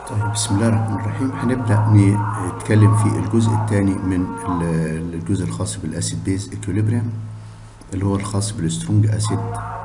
طيب بسم الله الرحمن الرحيم هنبدأ نتكلم في الجزء الثاني من ال- الجزء الخاص بالاسيد بيز اكيوليبريم اللي هو الخاص بالسترونج اسيد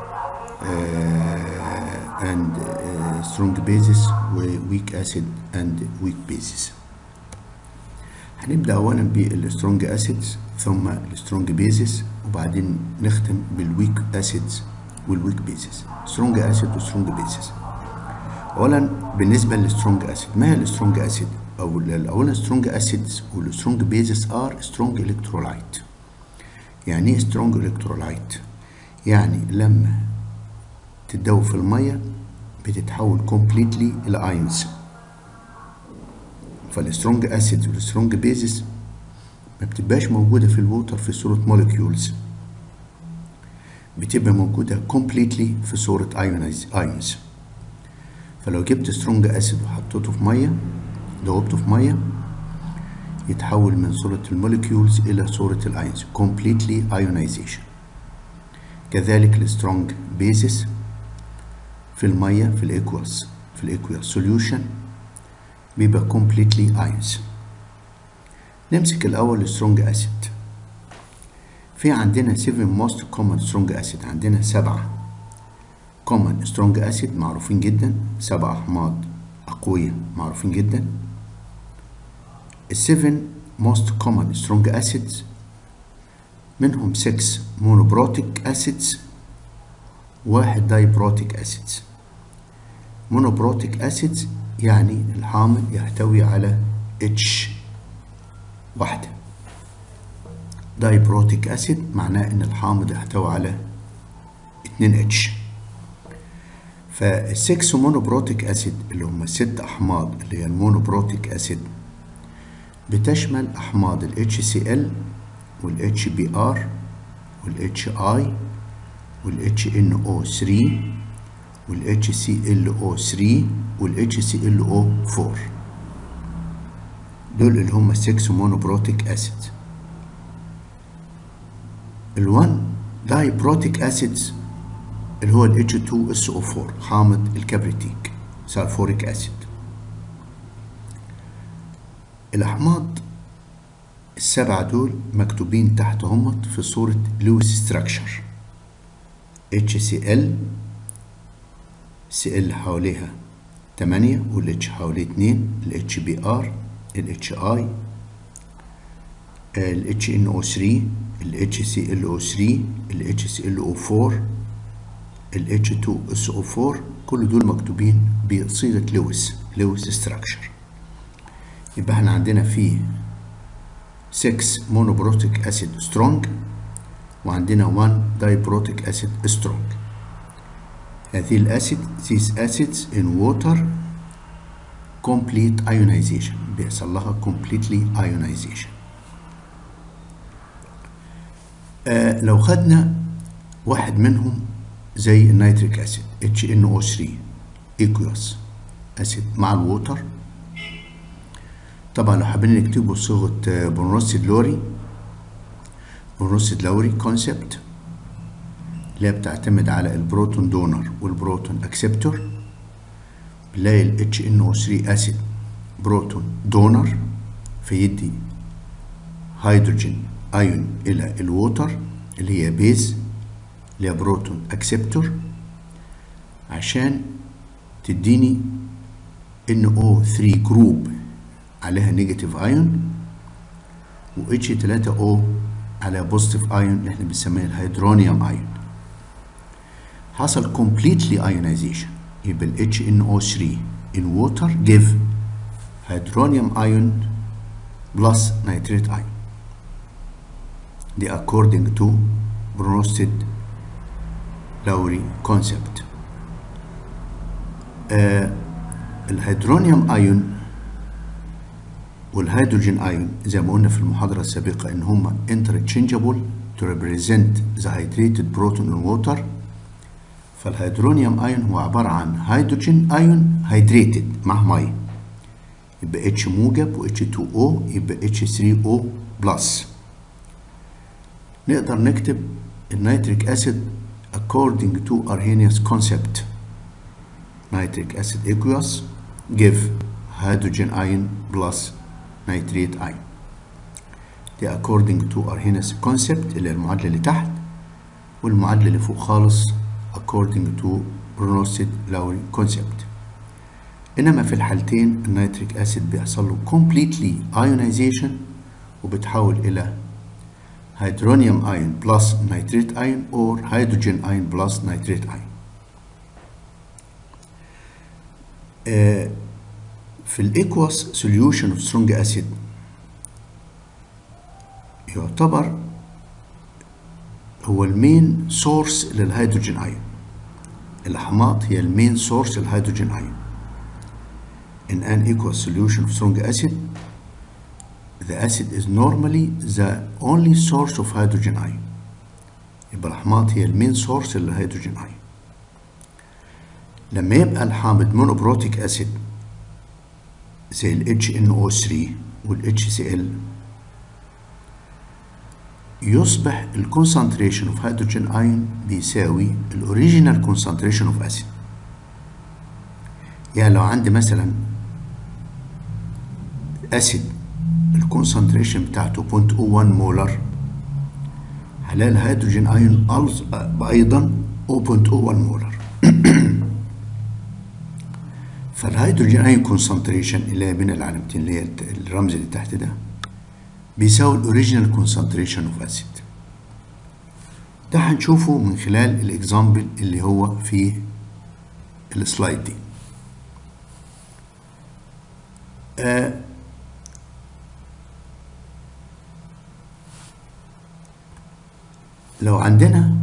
اند سترونج بيزز وويك اسيد اند ويك بيزز هنبدأ أولا بالسترونج اسيدز ثم السترونج بيزز وبعدين نختم بالويك اسيدز والويك بيزز سترونج اسيد وسترونج بيزز اولا بالنسبه للسترونج اسيد ما هي السترونج اسيد او اولا سترونج اسيدز والسترونج بيزز ار سترونج الكترولايت يعني ايه سترونج الكترولايت يعني لما تتدوب في الميه بتتحول كومبليتلي الى اينز فالسترونج اسيدز والسترونج بيزز ما بتبقاش موجوده في الووتر في صوره مولكيولز بتبقى موجوده كومبليتلي في صوره ايونز فلو جبت سترونج اسيد وحطيته في ميه دوبته في ميه يتحول من صورة الموليكيولز إلى صورة الأينز completely ionization كذلك السترونج بيزس في المية في الإكواس في الإكواس solution بيبقى completely ions نمسك الأول السترونج أسيد في عندنا 7 most common strong acid عندنا سبعة common strong acid معروفين جدا سبع أحماض أقوياء معروفين جدا السفن most common strong acids منهم 6 monobrotic acids واحد dibrotic acids monobrotic acids يعني الحامض يحتوي على H واحدة dibrotic acid معناه ان الحامض يحتوي على 2 H فالسكس مونوبروتيك اسيد اللي هم الست احماض اللي هي المونوبروتيك اسيد بتشمل احماض ال HCl وال HBr وال HI وال HNO3 وال HClO3 وال HClO4 دول اللي هم السكس مونوبروتيك اسيد الوان دايبروتيك اسيدز اللي هو ال H2SO4 حامض الكبريتيك سلفوريك أسيد الأحماض السبعة دول مكتوبين تحت همت في صورة لويس ستراكشر HCl Cl حواليها تمانية وال H حواليه اتنين ال HBr ال HI ال HNO3 ال HClO3 ال HClO4 ال H2SO4 كل دول مكتوبين بصيغة لويس لويس ستراكشر يبقى احنا عندنا في 6 مونوبروتيك اسيد سترونج وعندنا 1 دايبروتيك اسيد سترونج هذه الاسيد these acids in water complete ionization بيحصل لها completely ionization آه لو خدنا واحد منهم زي النيتريك اسيد HNO3 ايكويوس اسيد مع الووتر طبعا لو حابين نكتبه بصيغه بونروسيد لوري بونروسيد لوري كونسبت اللي هي بتعتمد على البروتون دونر والبروتون اكسبتور بنلاقي ال HNO3 اسيد بروتون دونر فيدي هيدروجين ايون الى الووتر اللي هي بيز اللي هي بروتون اكسبتور عشان تديني NO3 جروب عليها نيجاتيف ايون و H3O على بوزيتيف ايون اللي احنا بنسميها الهيدرونيوم ايون حصل completely ionization يبقى ال HNO3 in water give hydronium ion plus nitrate ion دي according to Bronsted لوري كونسبت آه الهيدرونيوم ايون والهيدروجين ايون زي ما قلنا في المحاضرة السابقة ان هما interchangeable to represent the hydrated proton in water فالهيدرونيوم ايون هو عبارة عن هيدروجين ايون hydrated مع مية يبقى H موجب و H2O يبقى H3O بلس نقدر نكتب النيتريك اسيد according to Arrhenius concept nitric acid aqueous give hydrogen ion plus nitrate ion دي according to Arrhenius concept اللي هي المعادلة اللي تحت والمعادلة اللي فوق خالص according to Brunstad Lowry concept إنما في الحالتين النيتريك أسيد بيحصل له completely ionization وبتحول إلى hydronium ion plus nitrate ion or hydrogen ion plus nitrate ion آه في الايكواس solution of strong acid يعتبر هو المين سورس للهيدروجين ايون الاحماض هي المين سورس للهيدروجين ايون in an aqueous solution of strong acid the acid is normally the only source of hydrogen ion يبقى الأحماض هي المين سورس للهيدروجين ايون لما يبقى الحامض مونوبروتيك اسيد زي ال HNO3 وال HCl يصبح الكونسنتريشن اوف هيدروجين ايون بيساوي الاوريجينال كونسنتريشن اوف اسيد يعني لو عندي مثلا اسيد الكونسنتريشن بتاعته 0.01 مولر هلاقي الهيدروجين ايون ايضا 0.01 مولر فالهيدروجين ايون كونسنتريشن اللي هي بين العلامتين اللي هي الرمز اللي تحت ده بيساوي الاوريجينال كونسنتريشن اوف اسيد ده هنشوفه من خلال الاكزامبل اللي هو في السلايد دي آه لو عندنا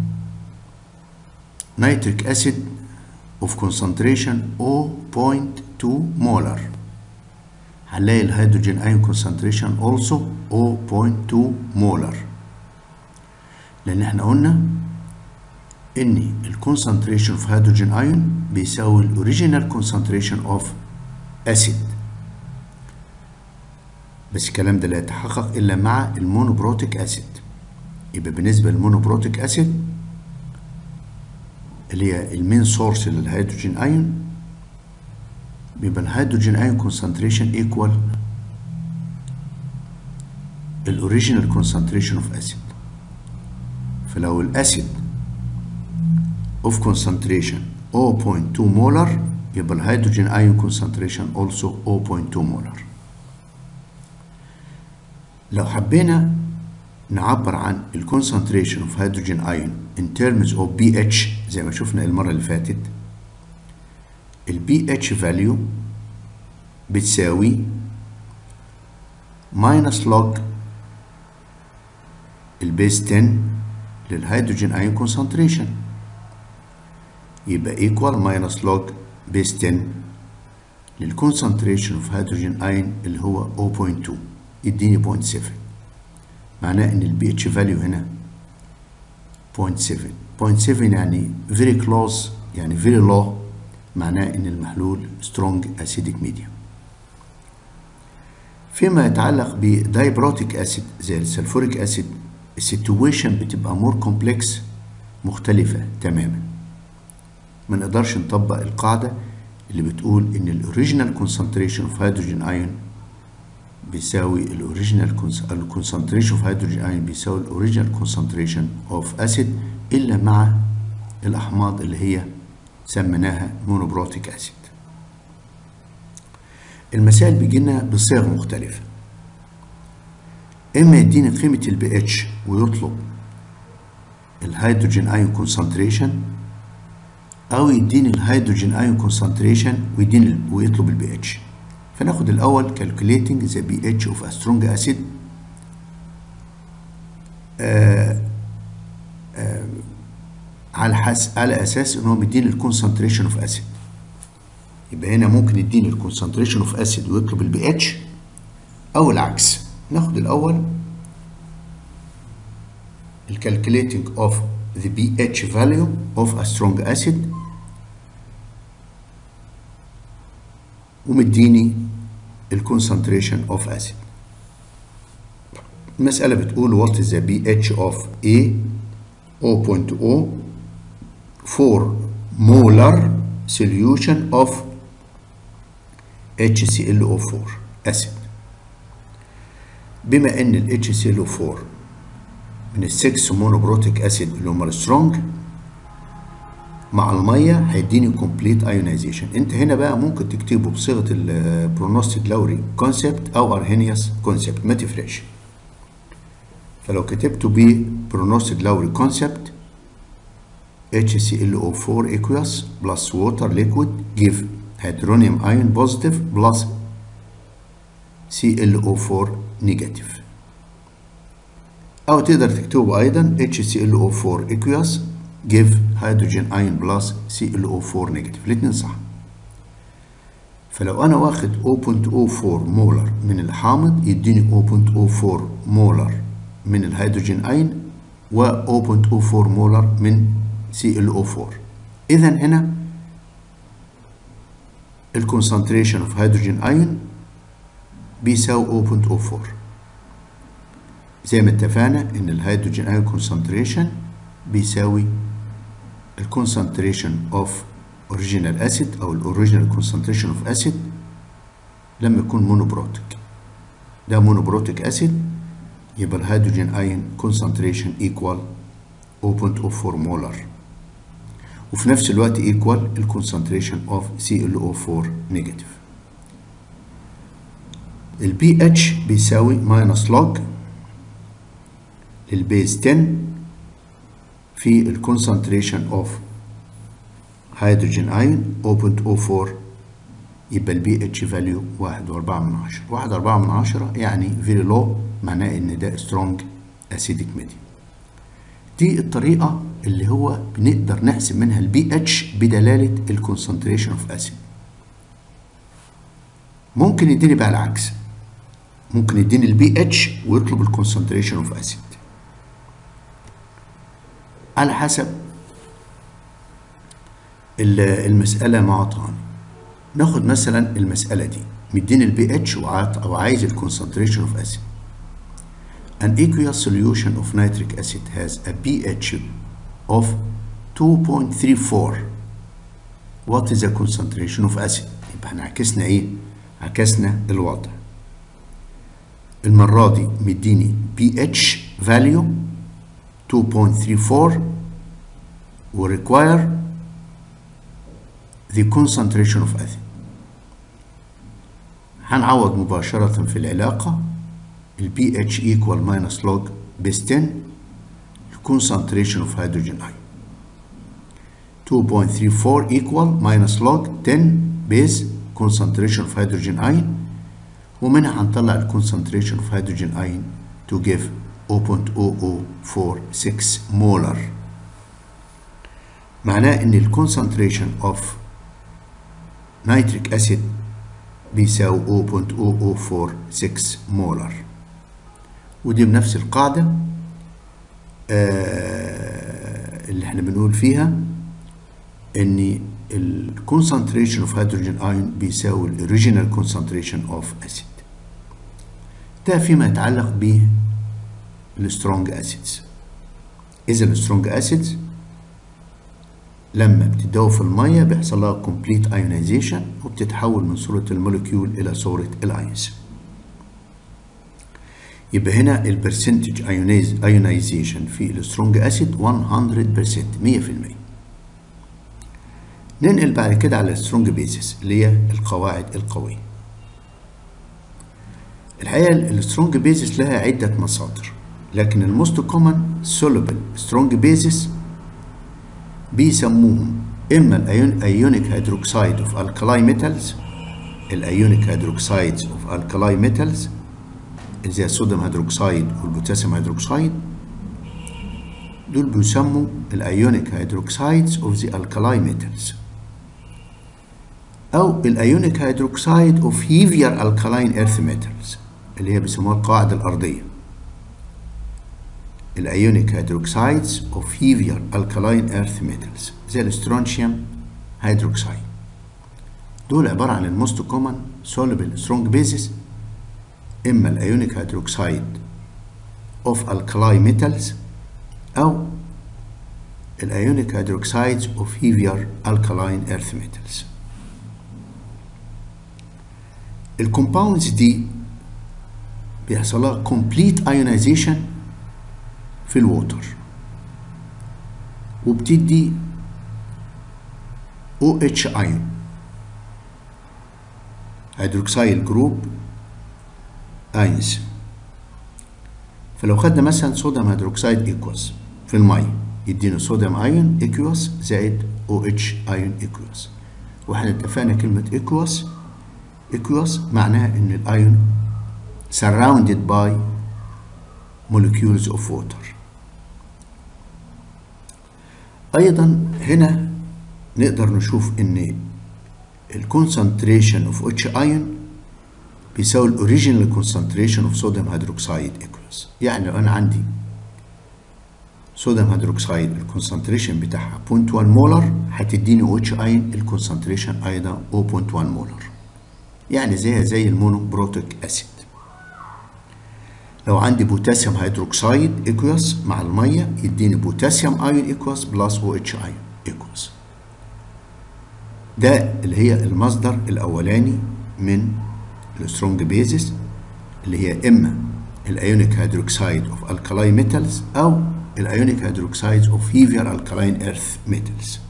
نيتريك اسيد of concentration 0.2 molar هنلاقي الهيدروجين ايون concentration also 0.2 molar لان احنا قلنا ان الكونسنتريشن اوف هيدروجين ايون بيساوي الاوريجينال كونسنتريشن اوف اسيد بس الكلام ده لا يتحقق الا مع المونوبروتيك اسيد يبقى بالنسبه للمونوبروتيك اسيد اللي هي المين سورس للهيدروجين ايون بيبقى الهيدروجين ايون كونسنتريشن ايكوال الاوريجينال كونسنتريشن اوف اسيد فلو الاسيد اوف كونسنتريشن 0.2 مولر يبقى الهيدروجين ايون كونسنتريشن also 0.2 مولر لو حبينا نعبر عن الكونسنتريشن اوف هيدروجين ايون in terms of pH زي ما شفنا المرة اللي فاتت ال pH value بتساوي minus log البيس 10 للهيدروجين ايون كونسنتريشن يبقى equal minus log بيس 10 للكونسنتريشن اوف هيدروجين ايون اللي هو 0.2 يديني 0.7 معناه ان البي اتش فاليو هنا 0.7 0.7 يعني very close يعني very low معناه ان المحلول strong acidic medium فيما يتعلق بدايبروتيك اسيد زي السلفوريك اسيد السيتويشن بتبقى مور كومبلكس مختلفة تماما ما نقدرش نطبق القاعدة اللي بتقول ان الاوريجينال كونسنتريشن اوف هيدروجين ايون بيساوي الاوريجينال الكونسنتريشن اوف هيدروجين ايون بيساوي الاوريجينال كونسنتريشن اوف اسيد الا مع الاحماض اللي هي سميناها مونوبروتيك اسيد المسائل بيجي لنا بصيغ مختلفة اما يديني قيمة البي اتش ويطلب الهيدروجين ايون كونسنتريشن او يديني الهيدروجين ايون كونسنتريشن ويديني ويطلب البي اتش فناخد الاول calculating the pH of a strong acid آه آه على حس على اساس ان هو بيديني الكونسنتريشن اوف اسيد يبقى هنا ممكن يديني الكونسنتريشن اوف اسيد ويطلب البي اتش او العكس ناخد الاول الكالكوليتنج اوف the pH value of a strong acid ومديني الكونسنتريشن اوف اسيد المسألة بتقول what is the pH of A 0.0 for molar solution of HClO4 أسيد بما إن ال HClO4 من السكس مونوبروتيك أسيد اللي هما السترونج مع المية هيديني كومبليت ايونيزيشن انت هنا بقى ممكن تكتبه بصيغة البرونوستيك لاوري كونسبت او ارهينيوس كونسبت ما تفرقش فلو كتبته ب برونوستيك لاوري كونسبت HClO4 aqueous plus water liquid give hydronium ion positive plus ClO4 negative أو تقدر تكتبه أيضا HClO4 aqueous give hydrogen ion plus ClO4 negative الاتنين صح فلو أنا واخد 0.04 مولر من الحامض يديني 0.04 مولر من الهيدروجين اين و 0.04 مولر من ClO4 إذا هنا الكونسنتريشن اوف هيدروجين ايون بيساوي 0.04 زي ما اتفقنا ان الهيدروجين ايون كونسنتريشن بيساوي الكونسنتريشن اوف اوريجينال اسيد او الاوريجينال كونسنتريشن اوف اسيد لما يكون مونوبروتيك ده مونوبروتيك اسيد يبقى الهيدروجين ايون كونسنتريشن ايكوال 0.04 مولر وفي نفس الوقت ايكوال الكونسنتريشن اوف ClO4 نيجاتيف البي اتش بيساوي ماينس لوج للبيز 10 في الكونسنتريشن اوف هيدروجين ايون 0.04 يبقى البي اتش فاليو 1.4 من 10 1.4 من 10 يعني فيري لو معناه ان ده سترونج اسيديك ميديم دي الطريقه اللي هو بنقدر نحسب منها البي اتش بدلاله الكونسنتريشن اوف اسيد ممكن يديني بقى العكس ممكن يديني البي اتش ويطلب الكونسنتريشن اوف اسيد على حسب المسألة معطاني ناخد مثلا المسألة دي مديني البي اتش وعايز الكونسنتريشن اوف اسيد An aqueous solution of nitric acid has a pH of 2.34 What is the concentration of acid؟ يبقى احنا عكسنا ايه؟ عكسنا الوضع المرة دي مديني pH value 2.34 و require the concentration of acid هنعوض مباشرة في العلاقة ال pH equal minus log base 10 concentration of hydrogen ion 2.34 equal minus log 10 base concentration of hydrogen ion ومنها هنطلع ال concentration of hydrogen ion to give 0.0046 molar معناه ان ال concentration of nitric acid بيساوي 0.0046 molar ودي بنفس القاعدة آه اللي احنا بنقول فيها ان ال concentration of hydrogen ion بيساوي ال original concentration of acid ده فيما يتعلق ب السترونج acids إذا السترونج acids لما بتدوب في المية بيحصل لها complete ionization وبتتحول من صورة الموليكيول إلى صورة الايونز يبقى هنا البرسنتج ايونيزيشن في السترونج اسيد 100% 100% ننقل بعد كده على السترونج بيزس اللي هي القواعد القوية الحقيقة السترونج بيزس لها عدة مصادر لكن الموست كومن سولوبل سترونج بيزس بيسموهم اما الايونيك هيدروكسيد اوف الكالاي ميتالز الايونيك هيدروكسيدز اوف الكالاي ميتالز زي الصوديوم هيدروكسيد والبوتاسيوم هيدروكسيد دول بيسموا الايونيك هيدروكسيدز اوف ذا الكالاي ميتالز او الايونيك هيدروكسيد اوف هيفير الكالاين ايرث ميتالز اللي هي بيسموها القواعد الارضيه الايونيك هيدروكسيدز اوف هيفير الكالاين ايرث ميتالز زي الاسترونشيوم هيدروكسيد دول عباره عن الموست كومن سوليبل سترونج بيزس اما الايونيك هيدروكسيد اوف الكالاي ميتالز او الايونيك هيدروكسيدز اوف هيفير الكالاين ايرث ميتالز الكومباوندز دي بيحصل لها complete ionization في الووتر وبتدي OH ion هيدروكسيل جروب اينز فلو خدنا مثلا صوديوم هيدروكسيد ايكوس في الميه يدينا صوديوم ايون ايكوس زائد او اتش ايون ايكوس واحنا اتفقنا كلمه ايكوس ايكوس معناها ان الايون surrounded by molecules of water ايضا هنا نقدر نشوف ان الكونسنتريشن اوف اتش ايون بيساوي الاوريجينال كونسنتريشن اوف صوديوم هيدروكسيد ايكوس يعني لو انا عندي صوديوم هيدروكسيد الكونسنتريشن بتاعها 0.1 مولر هتديني او اتش ايون الكونسنتريشن ايضا 0.1 مولر يعني زيها زي المونو بروتيك اسيد لو عندي بوتاسيوم هيدروكسيد ايكوس مع الميه يديني بوتاسيوم ايون ايكوس بلس او اتش ايون ايكوس ده اللي هي المصدر الاولاني من السترونج بيزس اللي هي اما الايونيك هيدروكسيد اوف الكالاين ميتالز او الايونيك هيدروكسيدز اوف هيفير الكالاين ايرث ميتالز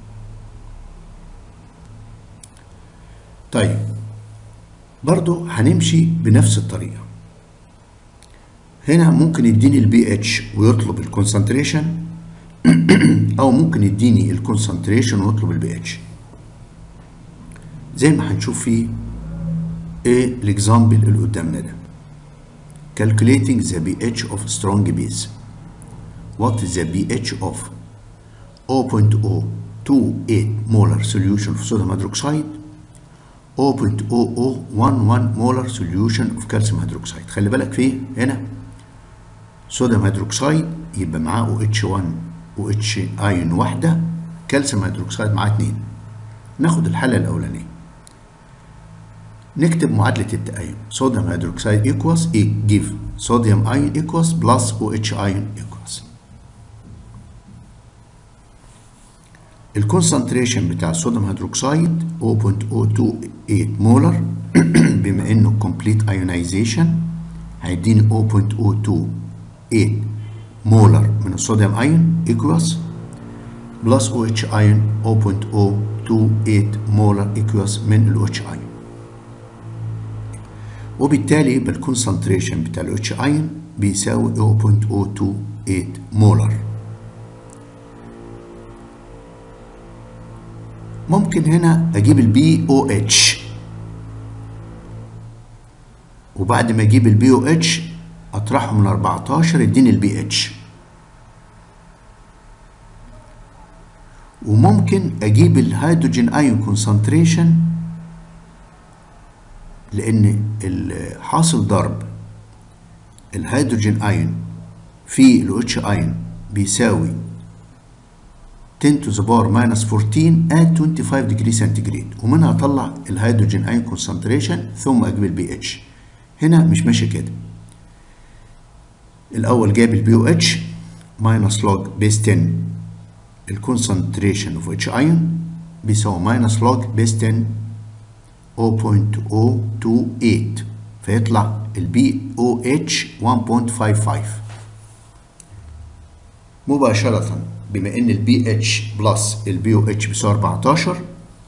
طيب برضو هنمشي بنفس الطريقه هنا ممكن يديني البي اتش ويطلب الكونسنتريشن او ممكن يديني الكونسنتريشن ويطلب البي اتش زي ما هنشوف في ايه الاكزامبل اللي قدامنا ده calculating the pH of strong base what is the pH of 0.028 molar solution of sodium hydroxide 0.0011 molar solution of calcium hydroxide خلي بالك فيه هنا صوديوم هيدروكسيد يبقى معاه OH1 OH ايون واحدة كالسيوم هيدروكسيد معاه اتنين ناخد الحالة الأولانية نكتب معادلة التأين صوديوم هيدروكسيد ايكوس ايه جيف صوديوم ايون ايكوس بلس او اتش ايون ايكوس الكونسنتريشن بتاع الصوديوم هيدروكسيد 0.028 مولر بما انه كومبليت ايونايزيشن هيديني 0.028 مولر من الصوديوم ايون ايكوس بلس او اتش ايون 0.028 مولر ايكوس من الاو اتش ايون وبالتالي يبقى الكونسنتريشن بتاع ال اتش ايون بيساوي 0.028 مولر ممكن هنا اجيب البي او اتش وبعد ما اجيب البي او اتش اطرحه من 14 يديني البي اتش وممكن اجيب الهيدروجين ايون كونسنتريشن لان حاصل ضرب الهيدروجين ايون في الاتش ايون بيساوي 10 to the power minus 14 at 25 degree centigrade ومنها اطلع الهيدروجين ايون كونسنتريشن ثم اجيب البي اتش هنا مش ماشي كده الاول جايب البي او اتش minus log بيس 10 الكونسنتريشن اوف اتش ايون بيساوي minus log بيس 10 0.028 فيطلع البي او اتش 1.55 مباشرة بما ان البي اتش بلس البي او اتش بيساوي 14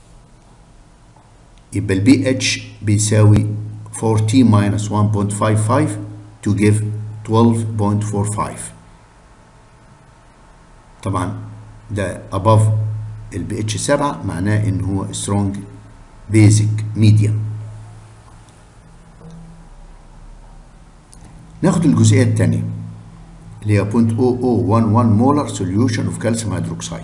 يبقى البي اتش بيساوي 14 minus 1.55 to give 12.45 طبعا ده above البي اتش 7 معناه ان هو strong basic medium ناخد الجزئية الثانية اللي هي 0.0011 مولر solution of calcium hydroxide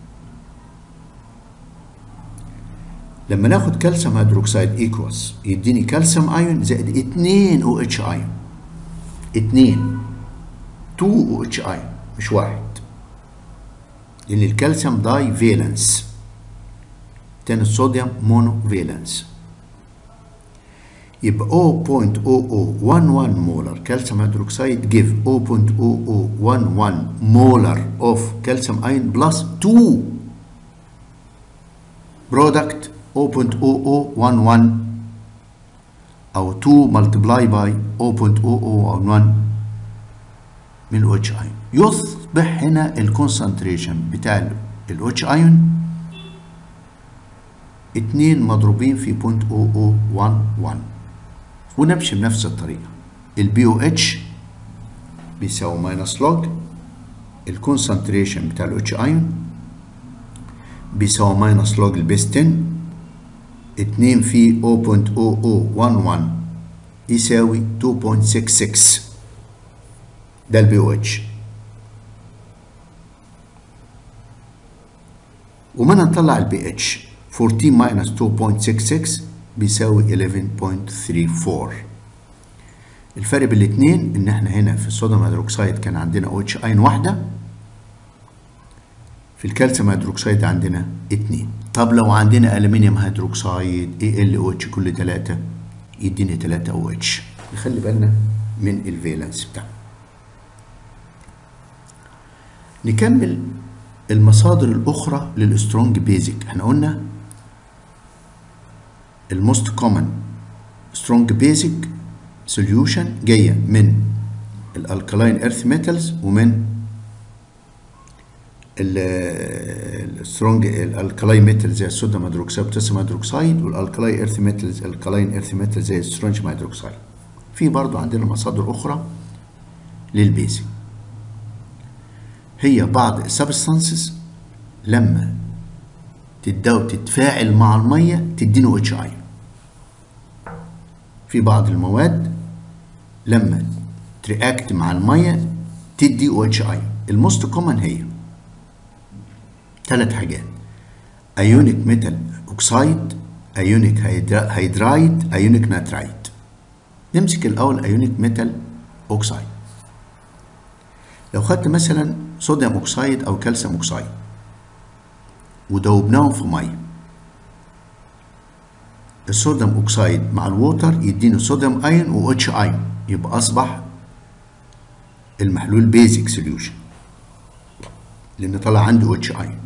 لما ناخد كالسيوم هيدروكسيد ايكوس يديني كالسيوم ايون زائد 2 او اتش ايون 2 2 او اتش ايون مش واحد لان الكالسيوم داي فالنس تاني الصوديوم مونو فالنس يبقى 0.0011 مولر كالسيوم هيدروكسيد جيف 0.0011 مولر اوف كالسيوم ايون بلس 2 برودكت 0.0011 او 2 ملتبلاي باي 0.001 من ال OH ايون يصبح هنا الكونسنتريشن بتاع ال OH ايون 2 مضروبين في 0.0011 ونمشي بنفس الطريقة البي او اتش بيساوي ماينس لوج الكونسنتريشن بتاع ال OH ايون بيساوي ماينس لوج البيس 10 2 في 0.0011 يساوي 2.66 ده البي او اتش ومن نطلع البي اتش 14 ماينس 2.66 بيساوي 11.34 الفرق بين الاثنين ان احنا هنا في الصوديوم هيدروكسيد كان عندنا او اتش اين واحده في الكالسيوم هيدروكسيد عندنا اتنين طب لو عندنا الومنيوم هيدروكسيد اي ال او اتش كل 3 يديني 3 او اتش نخلي بالنا من الفالنس بتاعه نكمل المصادر الاخرى للسترونج بيزك احنا قلنا الموست كومن سترونج بيزك سوليوشن جايه من الالكالاين ايرث ميتالز ومن السترونج الالكالاي ميتال زي الصوديوم هيدروكسيد بوتاسيوم هيدروكسيد والالكالاي ايرث ميتالز الكالاين ايرث ميتال زي السترونجيوم هيدروكسيد في برضو عندنا مصادر اخرى للبيزك هي بعض السبستانسز لما تبدأ تتفاعل مع المية تدينه اتش اي في بعض المواد لما ترياكت مع المية تدي او اتش اي الموست كومن هي ثلاث حاجات ايونيك ميتال اوكسايد ايونيك هيدرايد ايونيك ناترايد نمسك الاول ايونيك ميتال اوكسايد لو خدت مثلا صوديوم اوكسايد او كالسيوم اوكسايد ودوبناهم في ميه الصوديوم اوكسايد مع الووتر يديني صوديوم ايون و اتش ايون يبقى اصبح المحلول بيزك سوليوشن لان طلع عندي اتش ايون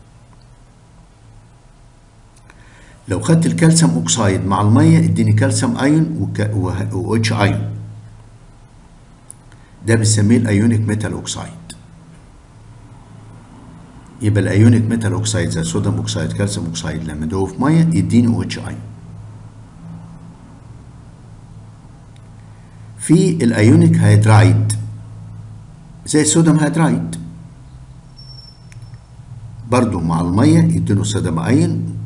لو خدت الكالسيوم اوكسايد مع الميه اديني كالسيوم ايون و اتش ايون ده بنسميه الايونيك ميتال اوكسايد يبقى الايونيك ميتال اوكسايد زي صوديوم اوكسايد كالسيوم اوكسايد لما يدوب في ميه يديني او اتش اي في الايونيك هيدرايد زي الصوديوم هيدرايد برضو مع الميه يديله صوديوم ايون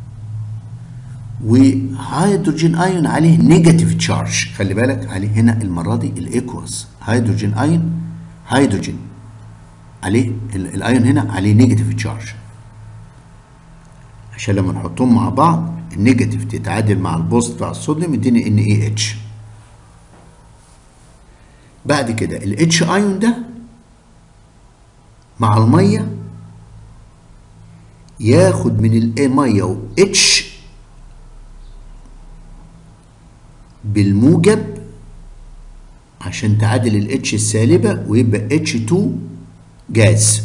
وهيدروجين ايون عليه نيجاتيف تشارج خلي بالك عليه هنا المره دي الايكوس هيدروجين ايون هيدروجين عليه الايون هنا عليه نيجاتيف تشارج عشان لما نحطهم مع بعض النيجاتيف تتعادل مع البوست بتاع الصوديوم يديني ان اي اتش بعد كده الاتش ايون ده مع الميه ياخد من الاي ميه و اتش بالموجب عشان تعادل الاتش السالبه ويبقى اتش 2 جاز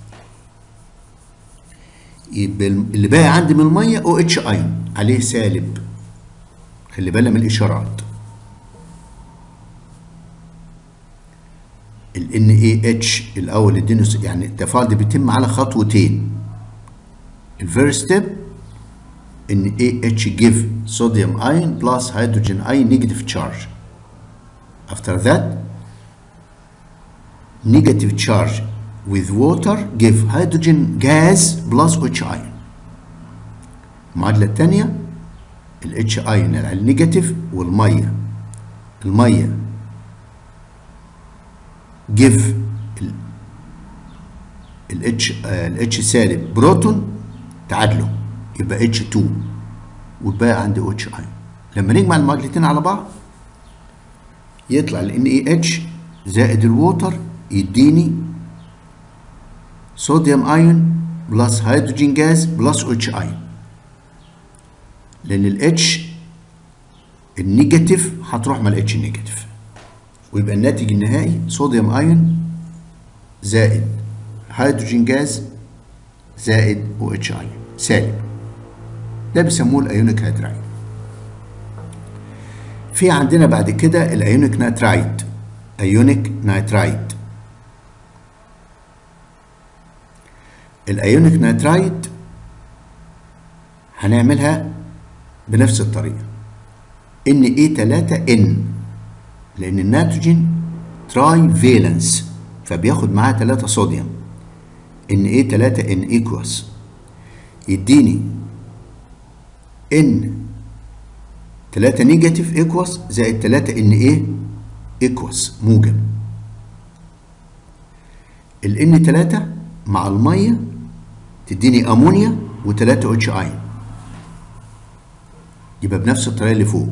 يبقى اللي باقي عندي من الميه او اتش ايون عليه سالب خلي بالنا من الاشارات ال ان اي اتش الاول اديني يعني التفاعل ده بيتم على خطوتين الفيرست ستيب ان اي اتش جيف صوديوم ايون بلس هيدروجين ايون نيجاتيف تشارج after that negative charge with water give hydrogen gas plus H ion المعادلة الثانية ال H ion على النيجاتيف والمية المية give ال H ال H سالب بروتون تعادله يبقى H2 ويبقى عندي H ion لما نجمع المعادلتين على بعض يطلع ال NaH زائد الووتر يديني صوديوم ايون بلس هيدروجين جاز بلس اتش ايون لان الاتش النيجاتيف هتروح مع الاتش نيجاتيف ويبقى الناتج النهائي صوديوم ايون زائد هيدروجين جاز زائد او اتش ايون سالب ده بيسموه الايونيك هيدرايد في عندنا بعد كده الايونيك نايترايت ايونيك نايترايت الايونيك نايترايت هنعملها بنفس الطريقه ان اي 3 ان لان النيتروجين تراي فالنس فبياخد معاه 3 صوديوم ان اي 3 ان ايكوس يديني ان 3 نيجاتيف ايكوس زائد 3 ان ايه ايكوس موجب ال ان 3 مع الميه تديني امونيا و3 اتش اي يبقى بنفس الطريقه اللي فوق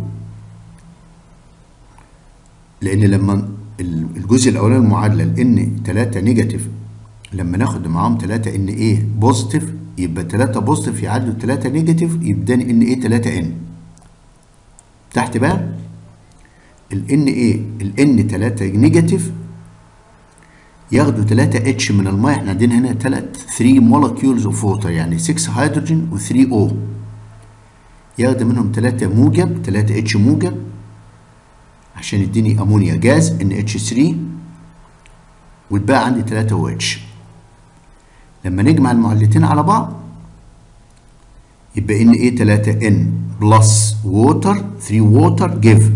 لان لما الجزء الاولاني المعادله ان 3 نيجاتيف لما ناخد معاهم 3 ان ايه بوزيتيف يبقى 3 بوزيتيف يعادلوا 3 نيجاتيف يبقى ان ايه 3 ان تحت بقى ال ان ايه ال ان 3 نيجاتيف ياخدوا 3 اتش من الميه احنا عندنا هنا 3 3 مولكيولز اوف ووتر يعني 6 هيدروجين و 3 او ياخدوا منهم 3 موجب 3 اتش موجب عشان يديني امونيا جاز ان اتش 3 واتبقى عندي 3 او اتش لما نجمع المعادلتين على بعض يبقى ان ايه 3 ان بلس ووتر 3 ووتر جيف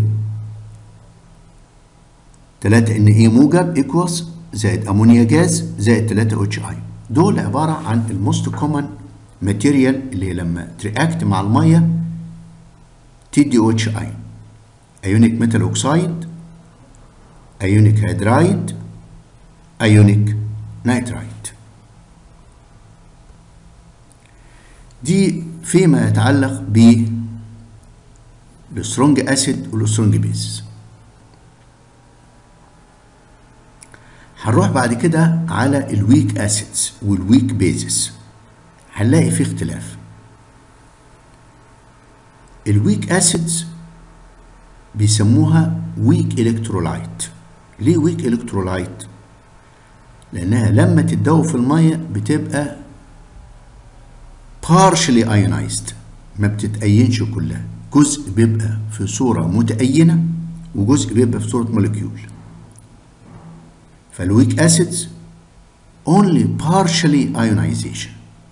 3 ان ايه موجب ايكوالز زائد امونيا جاز زائد 3 اتش اي دول عباره عن الموست كومن ماتيريال اللي لما ترياكت مع الميه تدي او اتش اي ايونيك ميتال اوكسايد ايونيك هيدرايد ايونيك نايترايت دي فيما يتعلق ب السترونج اسيد والسترونج بيز هنروح بعد كده على الويك اسيدز والويك بيزز هنلاقي في اختلاف الويك اسيدز بيسموها ويك الكترولايت ليه ويك الكترولايت لانها لما تتدوب في الميه بتبقى partially ionized ما بتتأينش كلها جزء بيبقى في صورة متأينة وجزء بيبقى في صورة مولكيول فالويك acids only partially ionization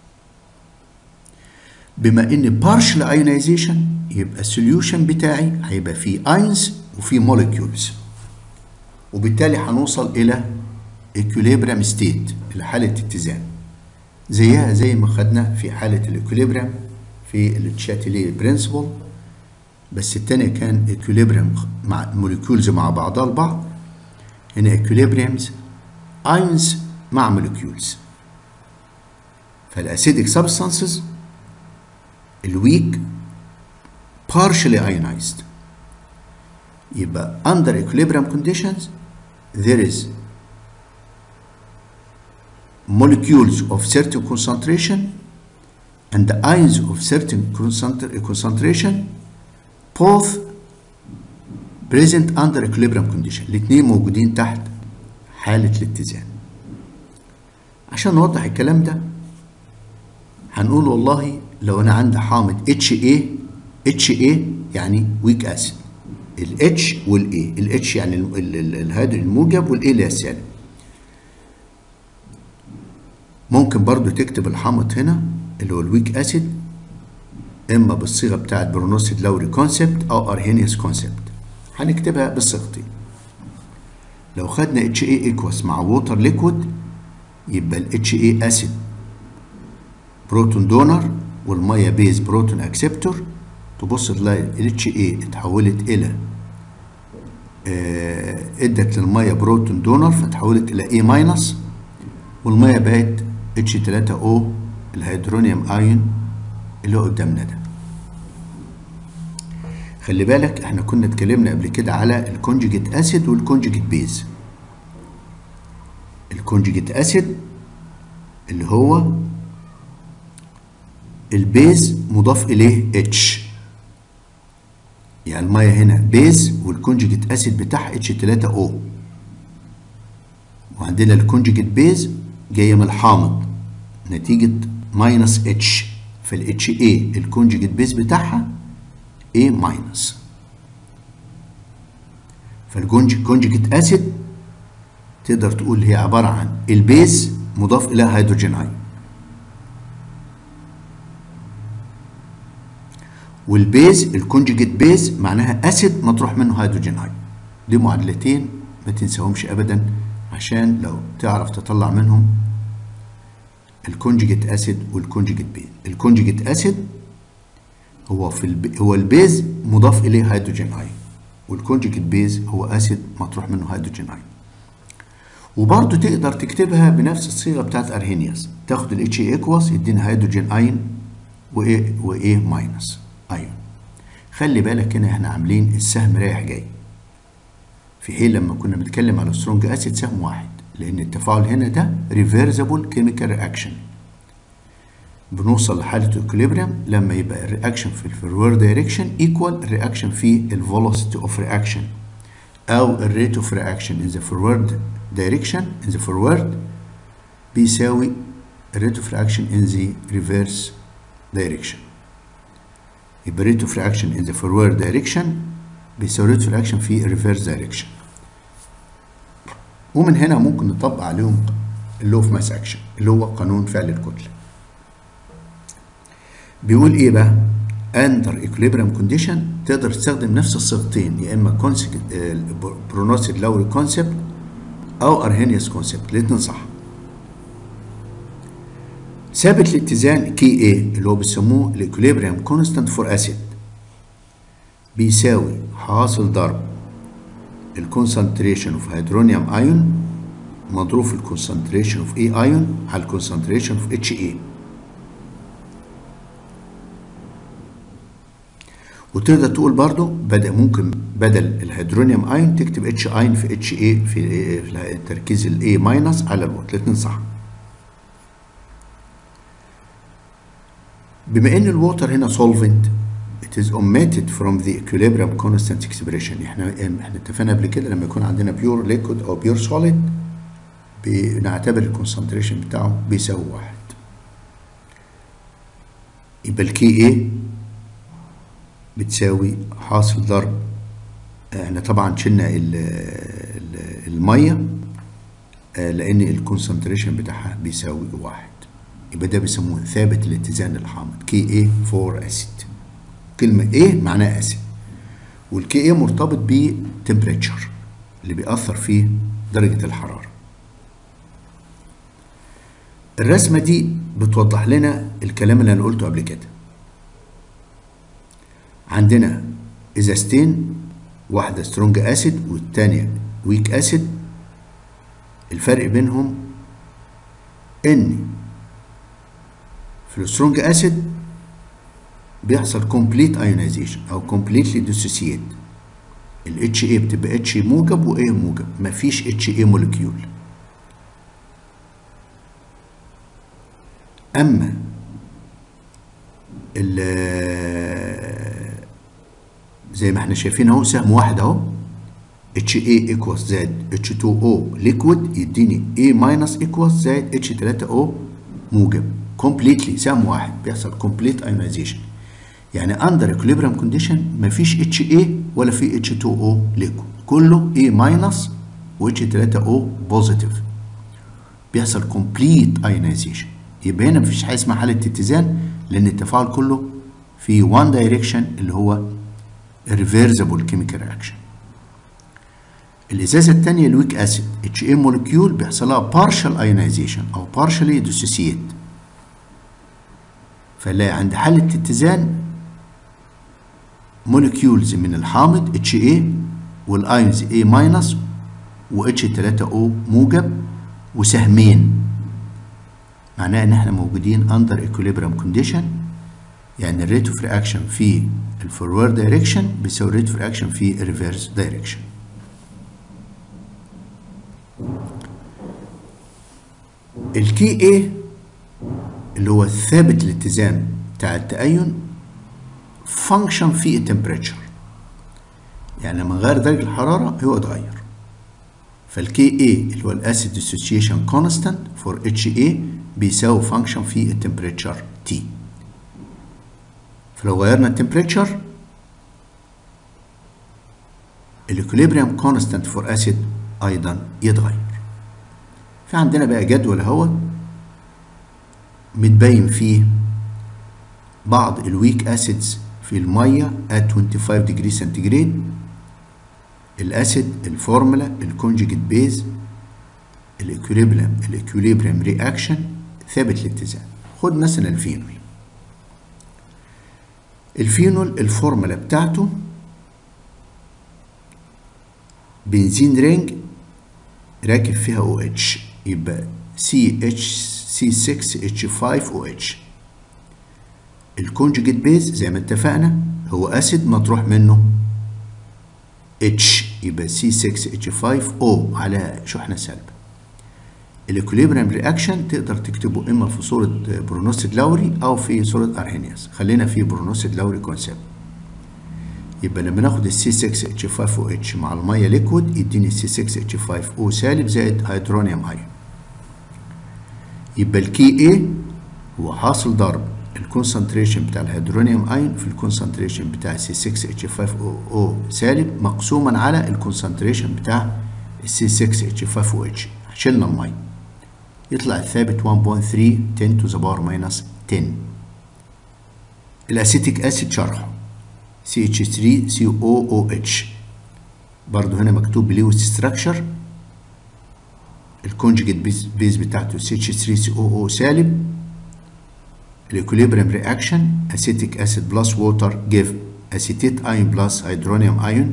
بما ان partial ionization يبقى السوليوشن بتاعي هيبقى فيه اينز وفيه مولكيولز وبالتالي هنوصل الى equilibrium state الى حالة اتزان زيها زي ما خدنا في حالة الاكوليبريم في التشاتيلي برنسبل بس التانية كان اكوليبريم مع موليكيولز مع بعضها البعض هنا اكوليبريمز ايونز مع موليكيولز فالاسيدك سبستانسز الويك partially ionized يبقى under equilibrium conditions there is molecules of certain concentration and the ions of certain concentration both present under equilibrium condition الاثنين موجودين تحت حالة الاتزان عشان نوضح الكلام ده هنقول والله لو انا عندي حامض HA HA يعني weak acid ال H وال A ال H يعني الهيدروجين الموجب وال A اللي هي السالب ممكن برضو تكتب الحامض هنا اللي هو الويك اسيد اما بالصيغه بتاعت برونوسيد لوري كونسبت او ارهينيوس كونسبت هنكتبها بالصيغتين لو خدنا اتش اي ايكوس مع ووتر ليكويد يبقى الاتش اي اسيد بروتون دونر والميه بيز بروتون اكسبتور تبص تلاقي الاتش اي اتحولت الى اه ادت للميه بروتون دونر فتحولت الى اي ماينس والميه بقت H3O الهيدرونيوم ايون اللي هو قدامنا ده خلي بالك احنا كنا اتكلمنا قبل كده على الكونجيجيت اسيد والكونجيجيت بيز الكونجيجيت اسيد اللي هو البيز مضاف اليه اتش يعني الميه هنا بيز والكونجيجيت اسيد بتاعها H3O وعندنا الكونجيجيت بيز جايه من الحامض نتيجه ماينس اتش فالاتش اي الكونجيجيت بيز بتاعها A ماينس فالكونجكت اسيد تقدر تقول هي عباره عن البيز مضاف الى هيدروجين ايون والبيز الكونجكت بيز معناها اسيد مطروح منه هيدروجين ايون دي معادلتين ما تنساهمش ابدا عشان لو تعرف تطلع منهم الكونجكت اسيد والكونجكت بيز الكونجكت اسيد هو في الب... هو البيز مضاف اليه هيدروجين ايون والكونجكت بيز هو اسيد مطروح منه هيدروجين ايون وبرضه تقدر تكتبها بنفس الصيغه بتاعت ارهينياس تاخد الاتش اي ايكواس يدينا هيدروجين ايون وايه وايه ماينس ايون خلي بالك هنا احنا عاملين السهم رايح جاي في حين لما كنا بنتكلم على سترونج اسيد سهم واحد لان التفاعل هنا ده ريفرسبل كيميكال رياكشن بنوصل لحاله اكوليبريم لما يبقى الرياكشن في الفورورد دايركشن ايكوال الرياكشن في الفيلوسيتي اوف رياكشن او الريت اوف رياكشن ان ذا فورورد دايركشن ان ذا فورورد بيساوي الريت اوف رياكشن ان ذا ريفرس دايركشن يبقى ريت اوف رياكشن ان ذا فورورد دايركشن بيساوي ريت اوف رياكشن في الريفرس دايركشن ومن هنا ممكن نطبق عليهم اللو اوف ماس اكشن اللي هو قانون فعل الكتله بيقول ايه بقى اندر ايكوليبريم كونديشن تقدر تستخدم نفس الصيغتين يا اما برونوسيد لاوري كونسبت او ارهينيوس كونسبت الاثنين صح ثابت الاتزان كي اي اللي هو بيسموه الايكوليبريم كونستانت فور اسيد بيساوي حاصل ضرب الكونسنتريشن اوف هيدرونيوم ايون مضروب في الكونسنتريشن اوف اي ايون على الكونسنتريشن اوف اتش اي وتقدر تقول برضو بدأ ممكن بدل الهيدرونيوم ايون تكتب اتش ايون في اتش اي في تركيز الاي ماينس على الوات الاثنين صح بما ان الووتر هنا solvent it is omitted from the equilibrium constant expression احنا احنا اتفقنا قبل كده لما يكون عندنا pure liquid او pure solid بنعتبر الكونسنتريشن بتاعه بيساوي واحد يبقى الكي ايه بتساوي حاصل ضرب احنا طبعا شلنا ال ال الميه لان الكونسنتريشن بتاعها بيساوي واحد يبقى ده بيسموه ثابت الاتزان الحامض كي اي فور اسيد كلمة ايه معناها اسيد والكي اي مرتبط بتمبريتشر اللي بيأثر فيه درجة الحرارة الرسمة دي بتوضح لنا الكلام اللي انا قلته قبل كده عندنا ازازتين واحدة سترونج اسيد والتانية ويك اسيد الفرق بينهم ان في السترونج اسيد بيحصل كومبليت ايونيزيشن او كومبليتلي ديسوسييت الاتش اي بتبقى اتش موجب وايه موجب مفيش اتش اي مولكيول اما زي ما احنا شايفين اهو سهم واحد اهو اتش اي ايكوالز زائد اتش 2 او ليكويد يديني اي ماينس ايكوالز زائد اتش 3 او موجب كومبليتلي سهم واحد بيحصل كومبليت ايونيزيشن يعني اندر اكوليبريم كونديشن مفيش اتش اي ولا في اتش 2 او ليكويد كله اي ماينس و اتش 3 او بوزيتيف بيحصل كومبليت ايونيزيشن يبقى هنا مفيش حاجه اسمها حاله اتزان لان التفاعل كله في وان دايركشن اللي هو ريفيرسبل كيميكال رياكشن الازازه الثانيه الويك اسيد اتش اي مولكيول بيحصل لها بارشال ايونيزيشن او بارشالي ديسوسييت فنلاقي عند حالة اتزان مولكيولز من الحامض اتش اي والايونز اي ماينس و اتش 3 او موجب وسهمين معناه ان احنا موجودين اندر ايكوليبريم كونديشن يعني الريت اوف رياكشن في الفورورد دايركشن بيساوي الريت اوف رياكشن في الريفرس دايركشن الكي اي اللي هو ثابت الاتزان بتاع التأين فانكشن في التمبريتشر يعني لما نغير درجة الحرارة هو اتغير فالكي اي اللي هو الاسيد ديسوسيشن كونستانت فور اتش اي بيساوي فانكشن في التمبريتشر تي فلو غيرنا التمبريتشر الاكوليبريم كونستانت فور اسيد ايضا يتغير في عندنا بقى جدول اهوت متبين فيه بعض الويك اسيدز في الميه at 25 degree centigrade الاسيد الفورمولا الكونجيجيت بيز الاكوليبريم الاكوليبريم رياكشن ثابت الاتزان خد مثلا الفينول الفينول الفورمولا بتاعته بنزين رينج راكب فيها او اتش يبقى سي اتش سي 6 اتش 5 او اتش الكونجوجيت بيز زي ما اتفقنا هو اسيد مطروح منه اتش يبقى سي 6 اتش 5 او على شحنه سالبه الاكوليبريم رياكشن تقدر تكتبه اما في صوره برونوسيد لاوري او في صوره ارهينياس خلينا في برونوسيد لاوري كونسيبت يبقى لما ناخد السي 6 اتش 5 او اتش مع الميه ليكويد يديني السي 6 اتش 5 او سالب زائد هيدرونيوم ايون يبقى الكي اي هو حاصل ضرب الكونسنتريشن بتاع الهيدرونيوم ايون في الكونسنتريشن بتاع السي 6 اتش 5 او او سالب مقسوما على الكونسنتريشن بتاع السي 6 اتش 5 او اتش شلنا الميه يطلع الثابت 1.3 10 to the power minus 10 الاسيتيك اسيد شرحه CH3COOH برضو هنا مكتوب لويس ستراكشر الكونجيجيت بيز بتاعته CH3COO سالب الاكوليبريم رياكشن اسيتيك اسيد بلس ووتر جيف اسيتيت ايون بلس هيدرونيوم ايون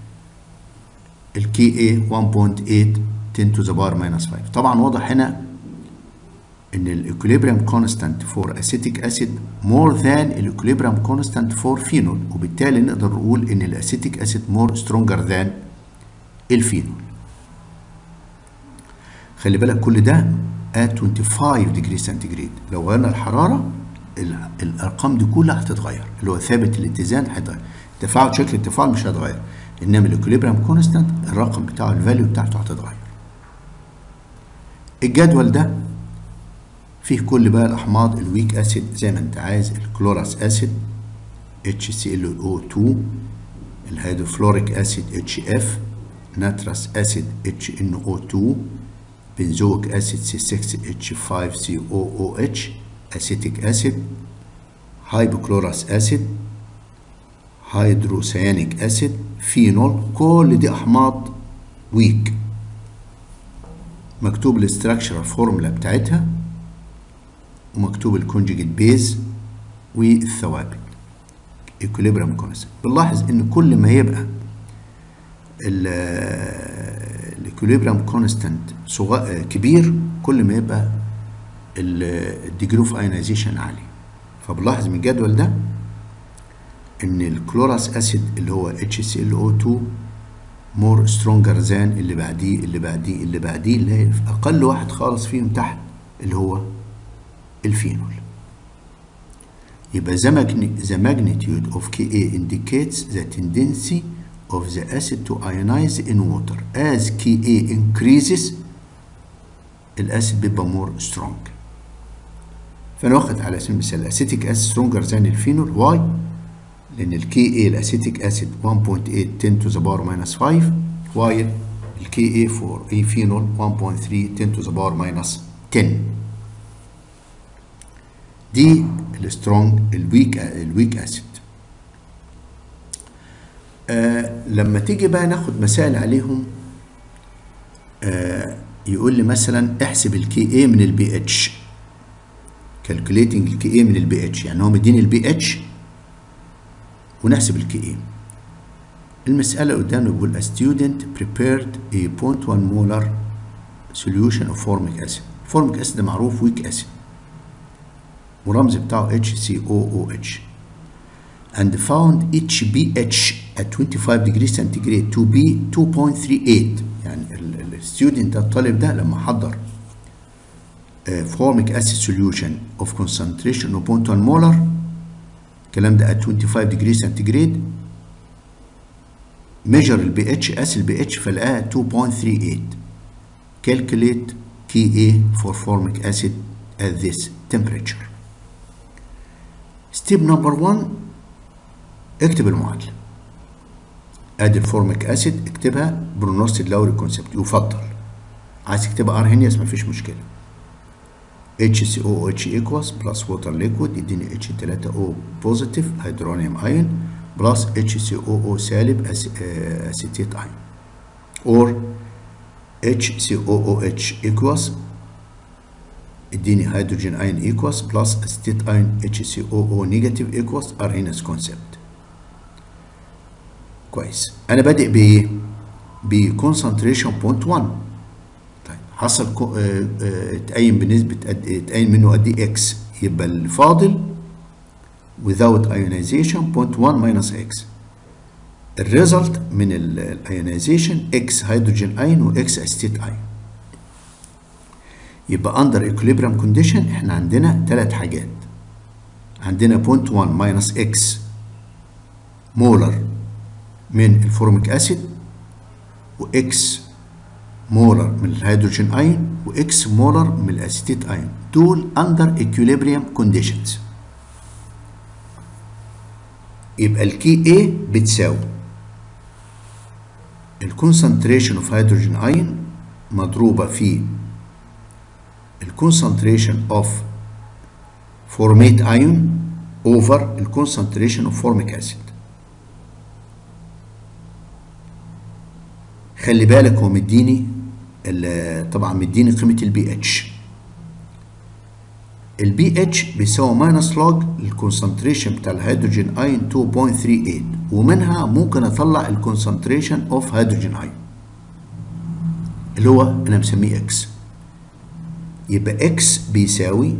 الكي اي 1.8 10 to the power minus 5 طبعا واضح هنا ان الاكوليبريم كونستانت فور اسيتيك اسيد مور ذان الاكوليبريم كونستانت فور فينول وبالتالي نقدر نقول ان الاسيتيك اسيد مور سترونجر ذان الفينول خلي بالك كل ده at 25 ديجري سنتيجريد لو غيرنا الحراره الارقام دي كلها هتتغير اللي هو ثابت الاتزان هيتغير تفاعل شكل التفاعل مش هيتغير انما الاكوليبريم كونستانت الرقم بتاعه الفاليو بتاعته هتتغير الجدول ده فيه كل بقى الاحماض الويك اسيد زي ما انت عايز الكلوراس اسيد HClO2 الهيدروفلوريك اسيد HF ناترس اسيد HNO2 بنزويك اسيد C6H5COOH اسيتيك اسيد هايبوكلوراس اسيد هيدروسيانيك اسيد فينول كل دي احماض ويك مكتوب الاستراكشرال فورمولا بتاعتها ومكتوب الكونجيجيت بيز والثوابت ايكوليبريم كونستنت بنلاحظ ان كل ما يبقى الايكوليبريم كونستنت كبير كل ما يبقى الديجري اوف ايونيزيشن عالي فبنلاحظ من الجدول ده ان الكلوراس اسيد اللي هو HClO2 مور سترونجر ذان اللي بعديه اللي بعديه اللي بعديه اللي هي اقل واحد خالص فيهم تحت اللي هو الفينول يبقى the magnitude of Ka indicates the tendency of the acid to ionize in water as Ka increases الاسيد بيبقى more strong فانا واخد على سبيل المثال الاسيتيك اسيد سترونجر ذان الفينول واي لان الكي اي الاسيتيك اسيد 1.8 10 to the power minus 5 while الكي اي فور اي فينول 1.3 10 to the power minus 10 دي السترونج الويك الويك اسيد آه لما تيجي بقى ناخد مسائل عليهم آه يقول لي مثلا احسب الكي اي من البي اتش كالكوليتنج الكي اي من البي اتش يعني هو مديني البي اتش ونحسب الكي اي المسألة قدامنا بيقول a student prepared a 0.1 molar solution of formic acid formic acid ده معروف weak acid ورمز بتاعه HCOOH and found HBH at 25 degree centigrade to be 2.38 يعني الستودنت ده الطالب ده لما حضر formic acid solution of concentration of 0.1 molar الكلام ده at 25 degree centigrade measure البي اتش قاس البي اتش فلقاها 2.38 calculate Ka for formic acid at this temperature ستيب نمبر 1 اكتب المعادلة ادي الفورميك اسيد اكتبها برونوستيد لاوري كونسبت يفضل عايز تكتبها ارهينيوس مفيش مشكله HCOOH equals plus water liquid يديني H3O positive hydronium ion plus HCOO سالب acetate ion or HCOOH equals اديني hydrogen ion equals plus acetate ion HCOO negative equals Arrhenius concept كويس انا بادئ بايه بكونسنتريشن بوينت 1 طيب حصل كو... اه اه اتقيم بنسبه قد اتقيم منه قد ايه اكس يبقى الفاضل without ionization 0.1 minus x الريزلت من الايونيزيشن اكس هيدروجين اين واكس استيت اين يبقى اندر ايكوليبريم كونديشن احنا عندنا ثلاث حاجات عندنا 0.1 ماينس اكس مولر من الفورميك اسيد واكس مولر من الهيدروجين اين واكس مولر من الاسيتيت اين دول اندر ايكوليبريم كونديشنز يبقى الكي اي بتساوي الكونسنتريشن اوف هيدروجين اين مضروبه في الكونسنتريشن اوف فورميت ايون اوفر الكونسنتريشن اوف فورميك اسيد خلي بالك هو مديني طبعا مديني قيمه البي اتش البي اتش بيساوي ماينس لوج الكونسنتريشن بتاع الهيدروجين اين 2.38 ومنها ممكن اطلع الكونسنتريشن اوف هيدروجين اين اللي هو انا مسميه اكس يبقى اكس بيساوي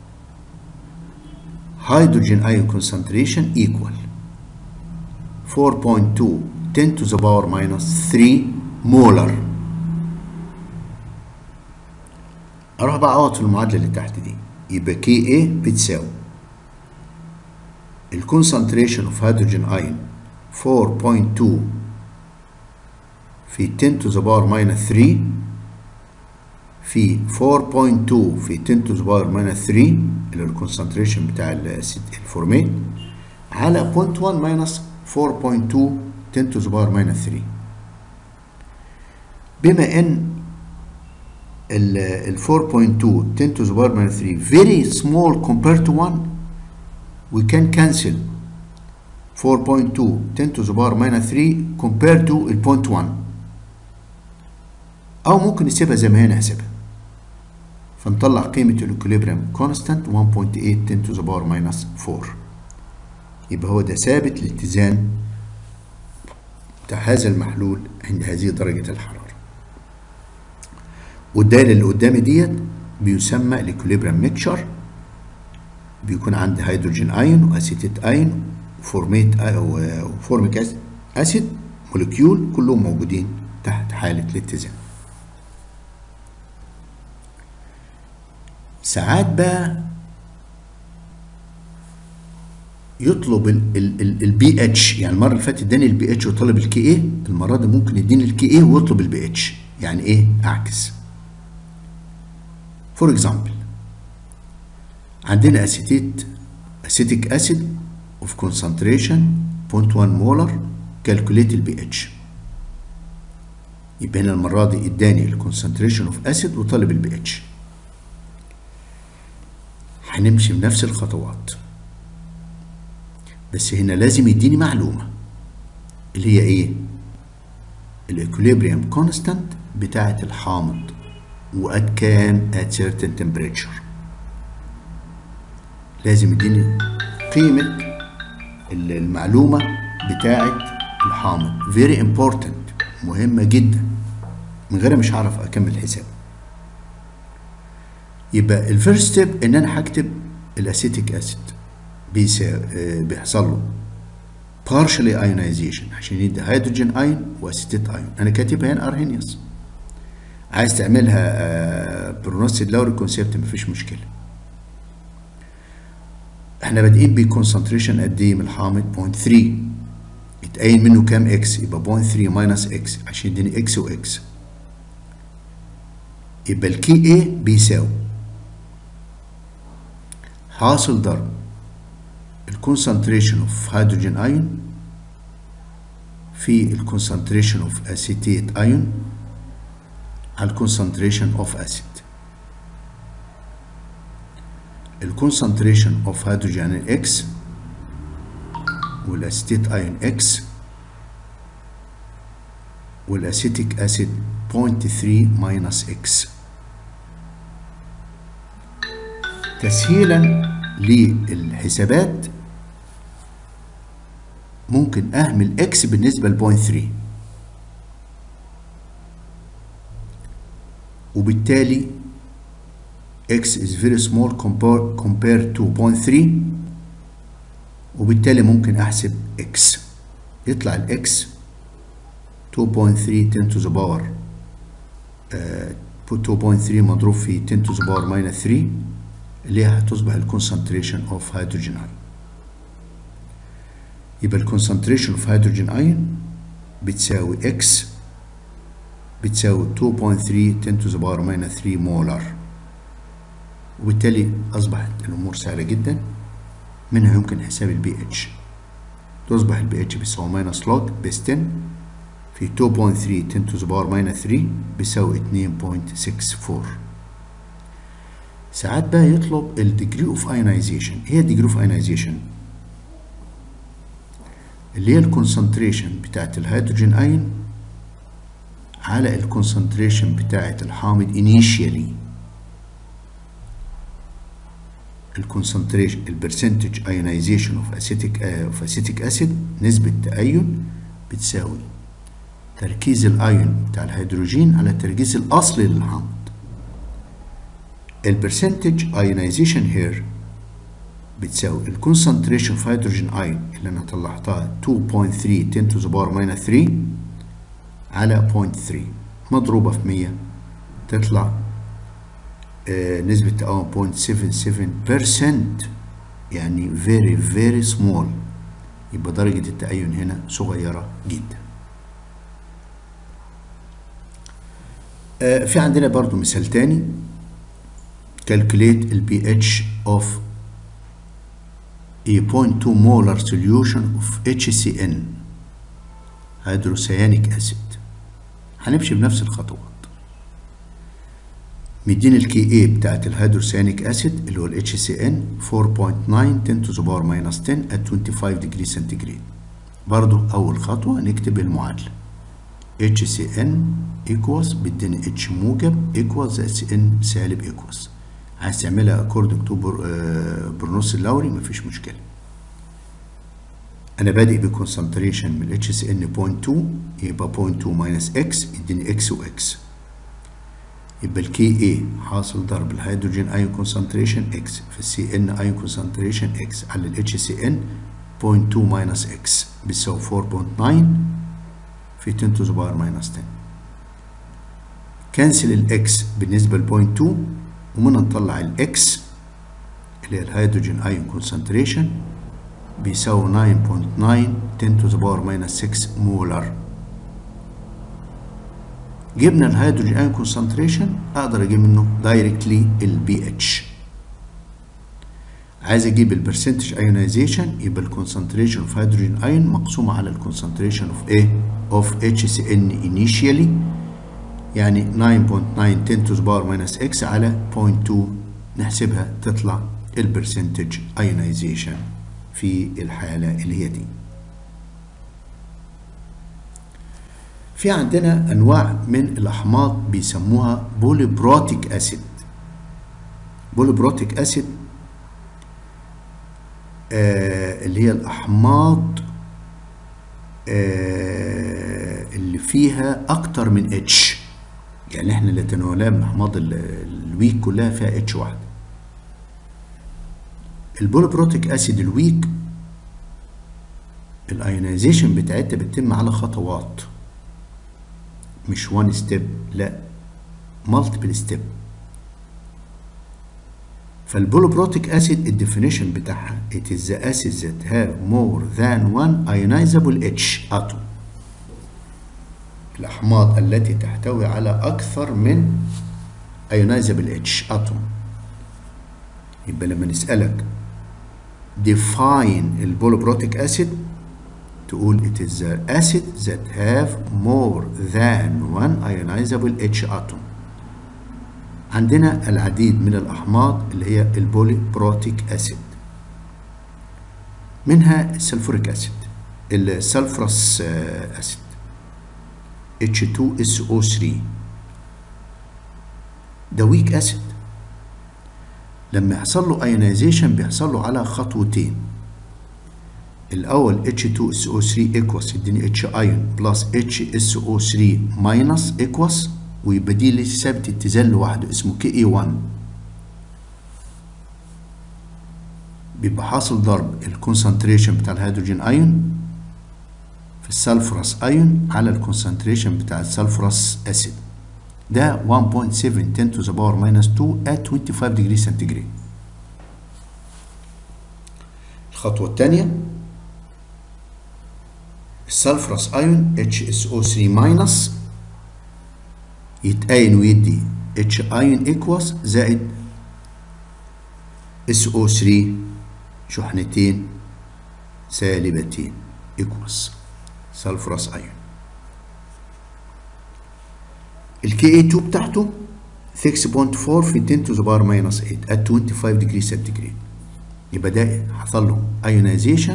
هيدروجين ايون كونسنتريشن ايكوال 4.2 10 to the power minus 3 مولر اروح بقى اقعد في المعادله اللي تحت دي يبقى كي اي بتساوي الكونسنتريشن اوف هيدروجين اين 4.2 في 10 to the power minus 3 في 4.2 في 10 to the power minus 3 اللي هو الكونسنتريشن بتاع الفورميت على 0.1 minus 4.2 10 to the power minus 3 بما ان ال 4.2 10 to the power minus 3 very small compared to 1 we can cancel 4.2 10 to the power minus 3 compared to ال 0.1 او ممكن نسيبها زي ما هي نحسبها فنطلع قيمة الاكوليبريم كونستانت 1.8 10 to the power minus 4 يبقى هو ده ثابت الاتزان بتاع هذا المحلول عند هذه درجة الحرارة والدايرة اللي قدامي ديت بيسمى الاكوليبريم ميكشر بيكون عندي هيدروجين ايون واسيتيت ايون وفورميت وفورميك اسيد موليكيول كلهم موجودين تحت حالة الاتزان ساعات بقى يطلب البي اتش يعني المره اللي فاتت اداني البي اتش وطلب الكي اي المره دي ممكن يديني الكي اي ويطلب البي اتش يعني ايه اعكس فور اكزامبل عندنا اسيتيت اسيتيك اسيد اوف كونسنتريشن 0.1 مولر كالكوليت البي اتش يبقى هنا المره دي اداني الكونسنتريشن اوف اسيد وطلب البي اتش هنمشي بنفس الخطوات بس هنا لازم يديني معلومة اللي هي ايه الاكوليبريم كونستانت بتاعة الحامض وات كام at certain temperature لازم يديني قيمة المعلومة بتاعة الحامض very important مهمة جدا من غيرها مش هعرف اكمل الحساب يبقى الفيرست ستيب ان انا هكتب الاسيتيك اسيد بيحصل له partially ionization عشان يدي هيدروجين اين واسيتيت اين انا كاتبها هنا ارهينيوس عايز تعملها برونوستيد لاوري كونسيبت مفيش مشكله احنا بادئين بكونسنتريشن قد ايه من الحامض 0.3 اتقاين منه كام اكس يبقى 0.3 ماينس اكس عشان يديني اكس واكس يبقى الكي اي بيساوي حاصل ضرب الكونسنتريشن اوف هيدروجين ايون في الكونسنتريشن اوف اسيتيت ايون على الكونسنتريشن اوف اسيد الكونسنتريشن اوف هيدروجين اكس والاسيتيت ايون اكس والاسيتيك اسيد 0.3 ماينس اكس تسهيلا للحسابات ممكن اهمل اكس بالنسبه ل 0.3 وبالتالي x is very small compare, compared to 0.3 وبالتالي ممكن احسب x يطلع ال x 2.3 10 to the power uh, 2.3 مضروب في 10 to the power minus 3 اللي هي هتصبح الكونسنتريشن اوف هيدروجين ايون يبقى الكونسنتريشن اوف هيدروجين ايون بتساوي x بتساوي 2.3 10 to the power minus 3 مولر وبالتالي أصبحت الأمور سهلة جدا منها يمكن حساب البي اتش تصبح البي اتش بيساوي ماينس لوج بيس 10 في 2.3 10 to the power minus 3 بيساوي 2.64 ساعات بقى يطلب الديجري اوف ايونايزيشن ايه الديجري اوف ايونايزيشن اللي هي الكونسنتريشن بتاعت الهيدروجين ايون على الكونسنتريشن بتاعت الحامض initially الكونسنتريشن البرسنتج ايونايزيشن اوف اسيتيك اوف اسيتيك اسيد نسبة تأين بتساوي تركيز الايون بتاع الهيدروجين على التركيز الاصلي للحامض البرسنتج ايونايزيشن هير بتساوي الكونسنتريشن في هيدروجين ايون اللي انا طلعتها 2.3 10 to the power minus 3 على 0.3 مضروبة في 100 تطلع آه نسبة تقاوم 0.77% يعني very very small يبقى درجة التأين هنا صغيرة جدا آه في عندنا برضو مثال تاني calculate ال pH of a 0.2 molar solution of HCN هيدروسيانيك أسيد هنمشي بنفس الخطوات مديني الكي اي بتاعت الهيدروسيانيك اسيد اللي هو ال HCN 4.9 10 to the power minus 10 at 25 degree centigrade برضو أول خطوة نكتب المعادلة HCN equals بيديني H موجب equals HCN سالب equals عايز تعملها according to برنوس اللوري مفيش مشكلة أنا بادئ بكونسنتريشن من HCN 0.2 يبقى 0.2 minus X يديني X و X يبقى الكي اي حاصل ضرب الهيدروجين ايون كونسنتريشن اكس في السي ان ايون كونسنتريشن اكس على الاتش سي ان 0.2 ماينس اكس بيساوي 4.9 في 10 تو ذا باور ماينس 10 كنسل الاكس بالنسبه ل 0.2 ومن نطلع الاكس اللي هي الهيدروجين ايون كونسنتريشن بيساوي 9.9 10 تو ذا باور ماينس 6 مولر جبنا الهيدروجين ايون كونسنتريشن اقدر اجيب منه دايركتلي البي اتش عايز اجيب البرسنتج ايونايزيشن يبقى الكونسنتريشن اوف هيدروجين ايون مقسومه على الكونسنتريشن اوف ايه اوف اتش سي ان انيشيالي يعني 9.9 10 to the power minus x على 0.2 نحسبها تطلع البرسنتج ايونايزيشن في الحاله اللي هي دي في عندنا انواع من الاحماض بيسموها بوليبروتيك اسيد بوليبروتيك اسيد آه اللي هي الاحماض آه اللي فيها اكتر من اتش يعني احنا اللي تناولناها من الاحماض الويك كلها فيها اتش واحد البوليبروتيك اسيد الويك الايونيزيشن بتاعتها بتتم على خطوات مش وان ستيب لا مالتيبل ستيب فالبولوبروتيك acid الديفينيشن بتاعها it is the acid that have more than one ionizable H atom الأحماض التي تحتوي على أكثر من ionizable H atom يبقى لما نسألك define البولوبروتيك acid تقول it is the acid that have more than one ionizable H atom عندنا العديد من الأحماض اللي هي البولي بروتيك أسيد منها السلفوريك أسيد السلفرس أسيد H2SO3 ده ويك أسيد لما يحصل له ايونيزيشن بيحصل له على خطوتين الاول H2SO3 equals يديني H ion بلس HSO3 minus equals ويبقى دي لي ثابت اتزان لوحده اسمه KE1 بيبقى حاصل ضرب الكونسنتريشن بتاع الهيدروجين ايون في السلفرس ايون على الكونسنتريشن بتاع السلفرس اسيد ده 1.7 10 to the power minus 2 at 25 degree centigrade الخطوة الثانية السلفرس ايون HSO3 minus يتأين ويدي H ايون equals زائد SO3 شحنتين سالبتين equals سلفرس ايون الكي اي 2 بتاعته 6.4 في 10 to the power minus 8 at 25 degree centigrade يبقى ده حصل له ionization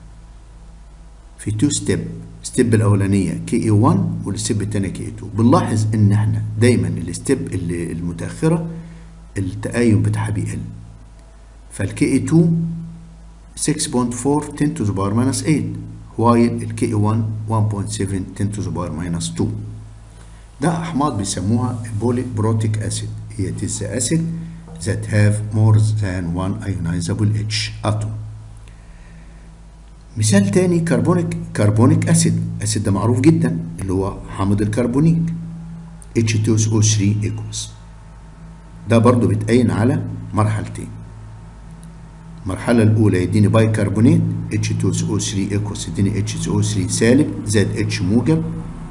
في 2 ستيب ستيب الاولانيه كي اي 1 والستيب الثانيه كي اي 2 بنلاحظ ان احنا دايما الستيب اللي المتاخره التآين بتاعها بيقل فالكي اي 2 6.4 10 to the power minus 8 while الكي اي 1 1.7 10 to the power minus 2 ده أحماض بيسموها بولي بروتيك أسيد هي تيس أسيد that have more than one ionizable H atom مثال تاني كربونيك كربونيك أسيد أسيد ده معروف جدا اللي هو حامض الكربونيك H2SO3 equals ده برضو بيتأين على مرحلتين المرحلة الأولى يديني باي كربونات H2SO3 equals يديني H2O3 سالب زائد H موجب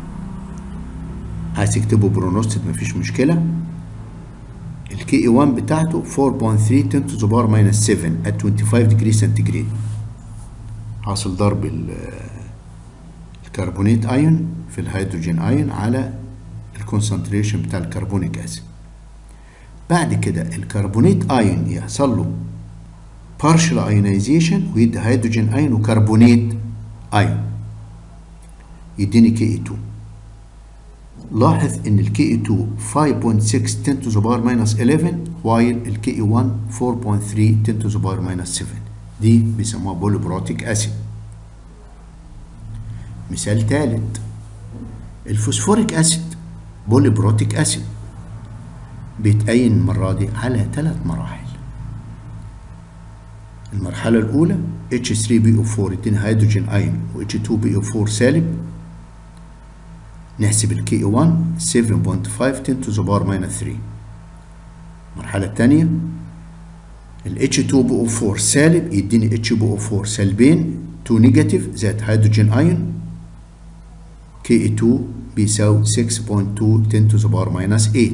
عايز تكتبه برونوستد مفيش مشكلة الكي اي 1 بتاعته 4.3 10 to the power minus 7 at 25 degree centigrade حاصل ضرب الكربونيت ايون في الهيدروجين ايون على الكونسنتريشن بتاع الكربونيك اسيد بعد كده الكربونيت ايون يحصل له partial ionization ويدي هيدروجين ايون وكربونيت ايون يديني كي اي 2 لاحظ ان الكي اي 2 5.6 10 to the power minus 11 while الكي اي 1 4.3 10 to the power minus 7 دي بيسموها بوليبروتيك اسيد مثال ثالث الفوسفوريك اسيد بوليبروتيك اسيد بيتأين المرة دي على ثلاث مراحل المرحلة الأولى H3BO4 يدينا هيدروجين أيون و H2BO4 سالب نحسب ال KE1 7.5 10 to the power minus 3 المرحلة الثانية ال H2BO4 سالب يديني HBO4 سلبين 2 نيجاتيف زائد هيدروجين ايون KE2 بيساوي 6.2 10 to the power minus 8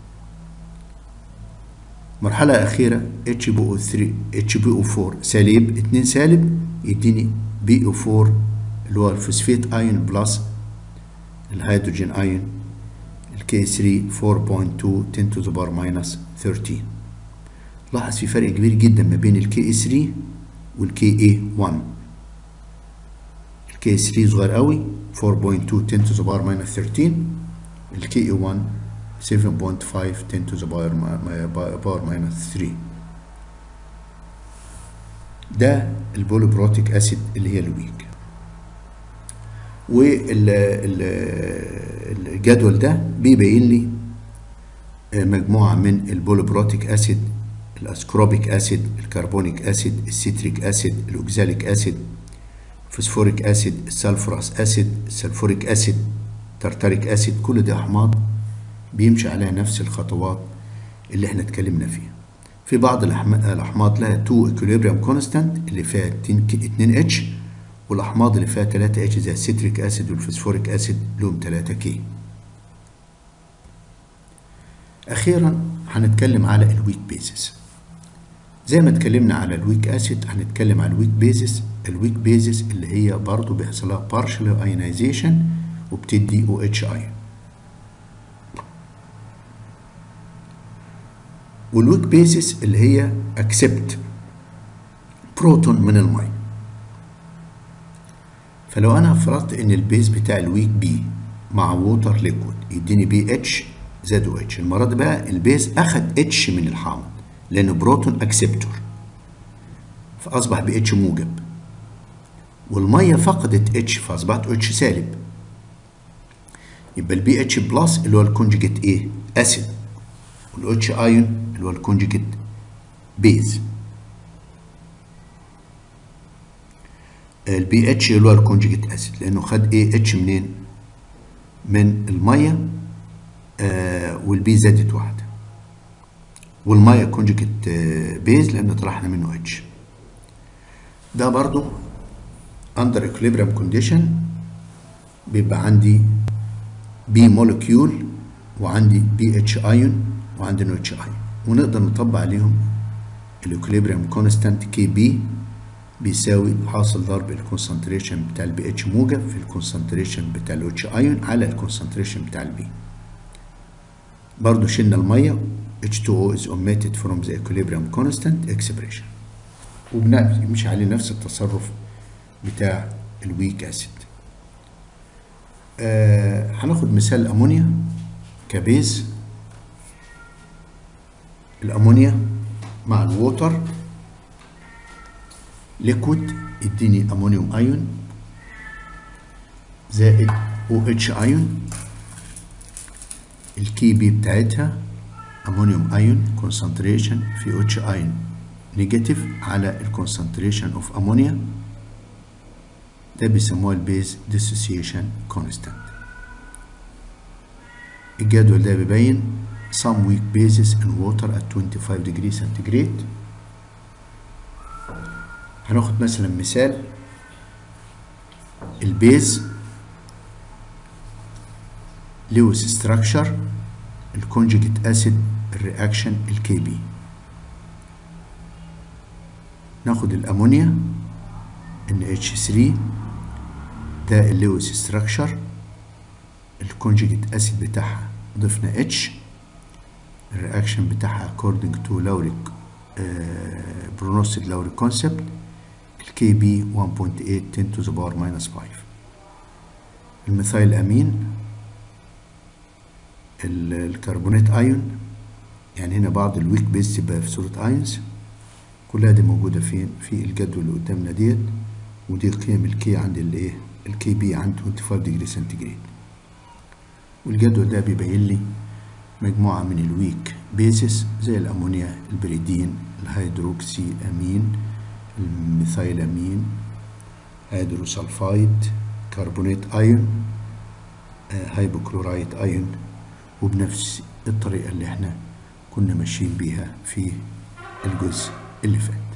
المرحلة الأخيرة HBO3 HBO4 سالب 2 سالب يديني BO4 اللي هو الفوسفيت ايون بلس الهيدروجين ايون الكي 3 4.2 10 to the power minus 13 لاحظ في فرق كبير جدا ما بين الكي 3 والكي اي 1 الكي 3 صغير قوي 4.2 10 to the power minus 13 الكي اي 1 7.5 10 to the power, power minus 3 ده البوليبروتيك اسيد اللي هي الويك والجدول ده بيبين لي مجموعة من البوليبروتيك أسيد الأسكروبيك أسيد الكربونيك أسيد السيتريك أسيد الأوكزاليك أسيد فوسفوريك أسيد السلفورس أسيد السلفوريك أسيد ترتريك أسيد كل دي أحماض بيمشي عليها نفس الخطوات اللي احنا اتكلمنا فيها في بعض الأحماض لها 2 equilibrium constant اللي فيها 2 H والاحماض اللي فيها 3 اتش زي السيتريك اسيد والفوسفوريك اسيد لهم 3 كي اخيرا هنتكلم على الويك بيزس زي ما اتكلمنا على الويك اسيد هنتكلم على الويك بيزس الويك بيزس اللي هي برضو بيحصل لها partial ionization وبتدي او اتش ايون والويك بيزس اللي هي اكسبت بروتون من الميه فلو انا فرضت ان البيز بتاع الويك بي مع ووتر ليكويد يديني بي اتش زاد او اتش المره دي بقى البيز اخد اتش من الحامض لانه بروتون اكسبتور فاصبح بي اتش موجب والميه فقدت اتش فاصبحت اتش سالب يبقى البي اتش بلس اللي هو الكونجيجيت ايه اسيد والاتش ايون اللي هو الكونجيجيت بيز البي اتش اللي هو الكونجيجيت اسيد لانه خد ايه اتش منين من الميه آه والبي زادت واحده والميه كونجيجيت آه بيز لان طلعنا منه اتش ده برضو اندر equilibrium كونديشن بيبقى عندي بي مولكيول وعندي بي اتش ايون وعندي نو اتش ايون ونقدر نطبق عليهم الاكوليبريم كونستانت كي بي بيساوي حاصل ضرب الكونسنتريشن بتاع البي اتش موجب في الكونسنتريشن بتاع الاتش ايون على الكونسنتريشن بتاع البي برضو شلنا الميه H2O is omitted from the equilibrium constant expression وبنمشي عليه نفس التصرف بتاع الويك اسيد آه هناخد مثال امونيا كبيز الامونيا مع الووتر ليكويد يديني امونيوم ايون زائد او اتش ايون الكي بي بتاعتها امونيوم ايون كونسنتريشن في اتش ايون نيجاتيف على الكونسنتريشن اوف امونيا ده بيسموها البيز ديسوسيشن كونستانت الجدول ده بيبين some weak bases in water at 25 degree centigrade هناخد مثلا مثال البيز لويس ستراكشر الكونجيجيت اسيد الرياكشن الكي بي ناخد الامونيا NH3 ده اللويس ستراكشر الكونجيجيت اسيد بتاعها ضفنا H الرياكشن بتاعها according to لوريك برونوستد لوريك كونسبت الكي بي 1.8 10 to the power minus 5 الميثايل امين الكربونات ايون يعني هنا بعض الويك بيز تبقى في صورة ايونز كلها دي موجودة فين في الجدول اللي قدامنا ديت ودي قيم الكي عند الايه الكي بي عند 25 ديجري سنتيجريد والجدول ده بيبين لي مجموعة من الويك بيسز زي الأمونيا البريدين الهيدروكسي أمين الميثايل أمين هيدروسلفايد كربونات أيون هيبوكلورايت أيون وبنفس الطريقة اللي احنا كنا ماشيين بيها في الجزء اللي فات